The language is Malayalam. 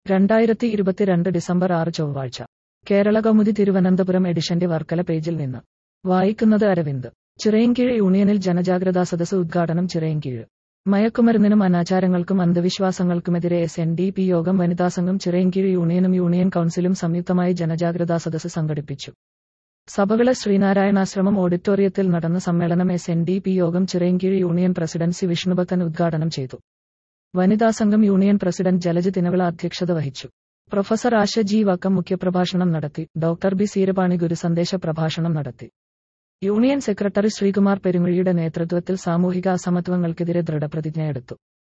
രണ്ടായിരത്തി ഇരുപത്തിരണ്ട് ഡിസംബർ ആറ് ചൊവ്വാഴ്ച കേരള കൗമുദി തിരുവനന്തപുരം എഡിഷന്റെ വർക്കല പേജിൽ നിന്ന് വായിക്കുന്നത് അരവിന്ദ് ചിറയൻകീഴ് യൂണിയനിൽ ജനജാഗ്രതാ സദസ് ഉദ്ഘാടനം ചിറയൻകീഴ് മയക്കുമരുന്നിനും അനാചാരങ്ങൾക്കും അന്ധവിശ്വാസങ്ങൾക്കുമെതിരെ എസ് എൻ ഡി പി യോഗം വനിതാ സംഘം ചിറയൻകീഴ് യൂണിയനും യൂണിയൻ കൗൺസിലും സംയുക്തമായി ജനജാഗ്രതാ സദസ് സംഘടിപ്പിച്ചു സഭകളെ ശ്രീനാരായണാശ്രമം ഓഡിറ്റോറിയത്തിൽ നടന്ന സമ്മേളനം എസ് എൻ ഡി പി യോഗം Chirayinkeezhu union president C Vishnubhakthan ഉദ്ഘാടനം ചെയ്തു വനിതാ സംഘം യൂണിയൻ പ്രസിഡന്റ് ജലജ് തിനവിള അധ്യക്ഷത വഹിച്ചു പ്രൊഫസർ ആശ ജി വക്കം മുഖ്യപ്രഭാഷണം നടത്തി ഡോക്ടർ ബി സീരപാണി ഗുരുസന്ദേശ പ്രഭാഷണം നടത്തി യൂണിയൻ സെക്രട്ടറി ശ്രീകുമാർ പെരുങ്ങുഴിയുടെ നേതൃത്വത്തിൽ സാമൂഹിക അസമത്വങ്ങൾക്കെതിരെ ദൃഢപ്രതിജ്ഞയെടുത്തു